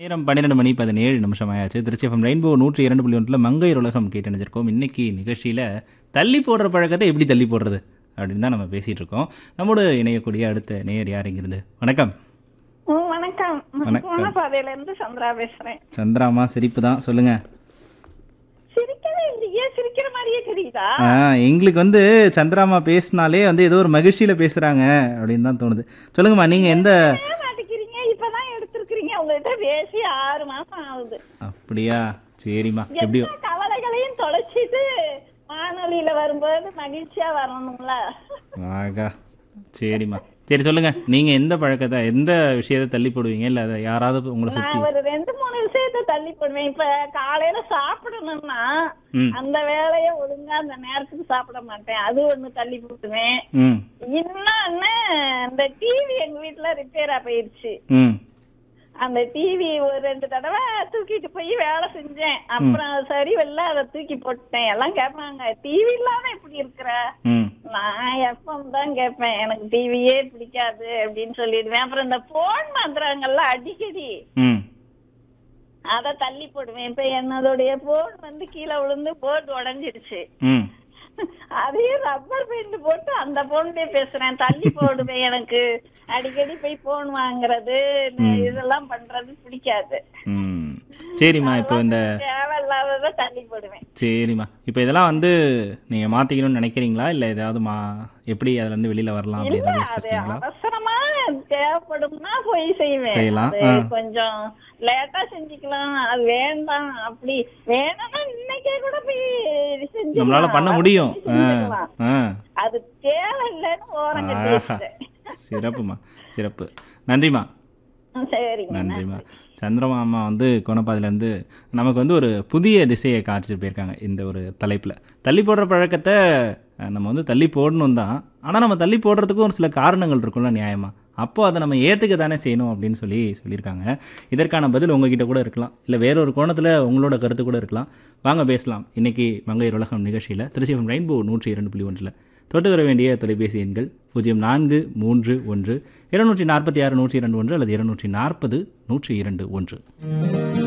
நேரம் பன்னிரெண்டு மணி பதினேழு நிமிஷம் ஆயாச்சு திருச்சி எஃப்எம் ரெயின்போ நூற்றி இரண்டு புள்ளி ஒன்றில் மங்கையர் உலகம் கேட்டணிஞ்சிருக்கோம் இன்னைக்கு நிகழ்ச்சியில் தள்ளி போடுற பழக்கத்தை எப்படி தள்ளி போடுறது அப்படின்னு தான் நம்ம பேசிகிட்டு இருக்கோம் நம்மோடு இணையக்கூடிய அடுத்த நேயர் யார் இங்கிருந்து வணக்கம் ம், வணக்கம் வணக்கம். கோணப்பாதையில இருந்து சந்திரா பேசுறேன் சந்திராமா சிரிப்பு தான் சொல்லுங்கள் சிரிக்கவே இல்லையே சிரிக்கிற மாதிரியே தெரியுதா ஆ எங்களுக்கு வந்து சந்திராமா பேசினாலே வந்து ஏதோ ஒரு மகிழ்ச்சியில் பேசுகிறாங்க அப்படின்னு தான் தோணுது சொல்லுங்கம்மா நீங்கள் எந்த ஏன் மாட்டிக்கிறீங்க இப்பதான் எடுத்திருக்கிறீங்க உங்ககிட்ட பேசி ஆறு மாசம் ஆகுது அப்படியா சரிம்மா எப்படியோ எல்லா கவலைகளையும் தொலைச்சிட்டு வானொலியில வரும்போது மகிழ்ச்சியா வரணும்ல ஆகா சரிம்மா சரி சொல்லுங்க நீங்க எந்த பழக்கத்தை எந்த விஷயத்தை தள்ளி போடுவீங்க இல்ல அதை யாராவது உங்களை சுத்தி நான் ஒரு ரெண்டு மூணு விஷயத்த தள்ளி போடுவேன் இப்ப காலையில சாப்பிடணும்னா ம் அந்த வேலைய ஒழுங்கா அந்த நேரத்துக்கு சாப்பிட மாட்டேன் அது ஒண்ணு தள்ளி போட்டுவேன் ம் இன்னொன்னு இந்த டிவி எங்க வீட்டுல ரிப்பேரா போயிருச்சு ம் அந்த டிவி ஒரு ரெண்டு தடவை தூக்கிட்டு போய் வேலை செஞ்சேன் அப்புறம் சரி வரல அதை தூக்கி போட்டேன் எல்லாம் கேட்பாங்க டிவி இல்லாம இப்படி இருக்கிற ம் நான் எஃப்எம் தான் கேட்பேன் எனக்கு டிவியே பிடிக்காது அப்படின்னு சொல்லிடுவேன் அப்புறம் இந்த போன் மாத்துறாங்கல்ல அடிக்கடி ம் அதை தள்ளி போடுவேன் இப்ப என்னதுடைய போன் வந்து கீழே விழுந்து போர்டு உடைஞ்சிருச்சு ம் அதையும் ரப்பர் பெயிண்ட் போட்டு அந்த போன்லயே பேசுறேன் தள்ளி போடுவேன் எனக்கு அடிக்கடி போய் போன் வாங்குறது இந்த இதெல்லாம் பண்றது பிடிக்காது ம் சரிம்மா இப்போ இந்த தேவையில்லாததை தள்ளி போடுவேன் சரிம்மா இப்போ இதெல்லாம் வந்து நீங்க மாத்திக்கணும்னு நினைக்கிறீங்களா இல்ல ஏதாவது மா எப்படி அதுல இருந்து வெளியில வரலாம் அப்படி ஏதாவது அது யோசிச்சிருக்கீங்களா அவசரமா தேவைப்படும்னா போய் செய்வேன் செய்யலாம், அது ஆ. கொஞ்சம் லேட்டா செஞ்சுக்கலாம் அது வேண்டாம் அப்படி வேணும்னா இன்னைக்கே கூட போய் செஞ்சுக்கலாம். நம்மளால பண்ண முடியும் ஆ செஞ்சுக்கலாம். ஆ அது தேவையில்லைன்னு ஓரம் கட்டி ஆஹா வச்சுட்டேன் சிறப்புமா சிறப்பு நன்றிம்மா ம், சரிங்க நன்றிம்மா சந்திரமா அம்மா வந்து கோணப்பாதிலேருந்து நமக்கு வந்து ஒரு புதிய திசையை காய்ச்சிட்டு போயிருக்காங்க இந்த ஒரு தலைப்பில் தள்ளி போடுற பழக்கத்தை அஹ், நம்ம வந்து தள்ளி போடணும் தான் ஆனால் நம்ம தள்ளி போடுறதுக்கும் ஒரு சில காரணங்கள் இருக்கும்ல நியாயமா அப்போ அதை நம்ம ஏற்றுக்க தானே செய்யணும் அப்படின்னு சொல்லி சொல்லியிருக்காங்க இதற்கான பதில் உங்ககிட்ட கூட இருக்கலாம் இல்லை வேற ஒரு கோணத்தில் உங்களோட கருத்து கூட இருக்கலாம் வாங்க பேசலாம் இன்னைக்கு மங்கையர் உலகம் நிகழ்ச்சியில் திருச்சி FM ரெயின்போ நூற்றி இரண்டு புள்ளி ஒன்றில் தொட்டு வர வேண்டிய தொலைபேசி எண்கள் பூஜ்ஜியம் நான்கு மூன்று ஒன்று இருநூற்றி நாற்பத்தி ஆறு நூற்றி இரண்டு ஒன்று அல்லது இருநூற்றி நாற்பது நூற்றி இரண்டு ஒன்று